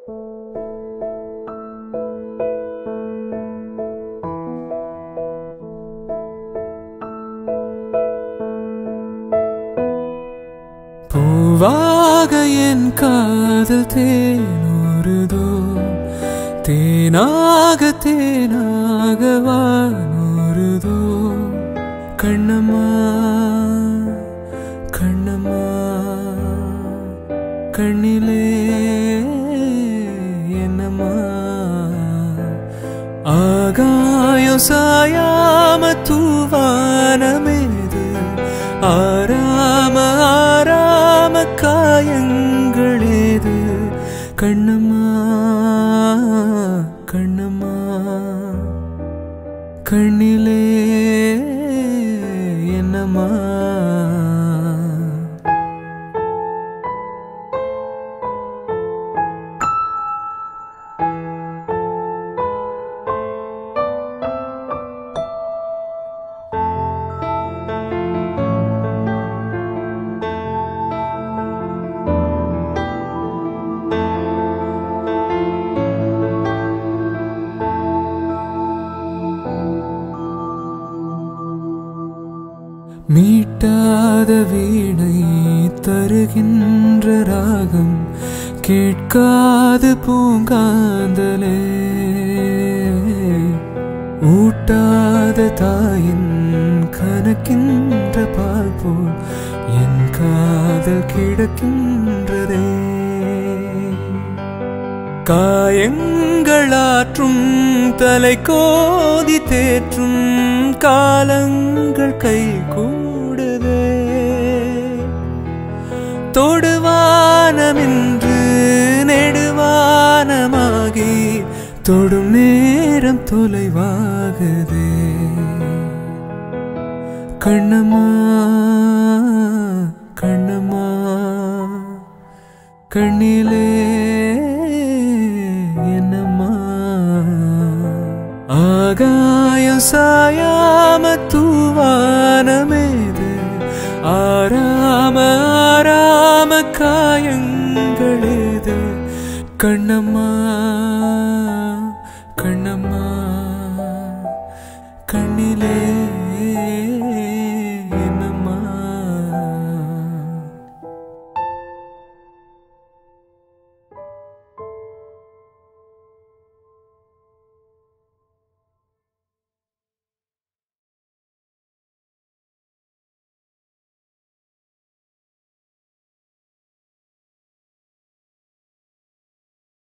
பூவாக என் காதல் தேனூறுதோ தேனாக தேனாக வானூறுதோ கண்ணம்மா கண்ணம்மா கண்ணிலே என்னம்மா ஆகாயம் சாயாம தூவானமேது ஆராம ஆராம காயங்களேது கண்ணம்மா கண்ணம்மா கண்ணிலே என்னம்மா மீட்டாத வீணை தருகின்ற ராகம் கேட்காது பூங்காந்தலே ஊட்டாத தாயின் கணக்கின்ற பால் போல் என் காதல் கிடக்கின்றதே காயங்களாற்றும் தலை கோதி தேற்றும் காலங்கள் கை கூடுதே தொடுவானமென்று நெடுவானமாகி தொடும் நேரம் தொலைவாகுதே கண்ணம்மா கண்ணம்மா கண்ணிலே என்னம்மா ஆகாயம் சாயாம தூவானமேது ஆராம ஆராம காயங்களேது கண்ணம்மா கண்ணம்மா கண்ணிலே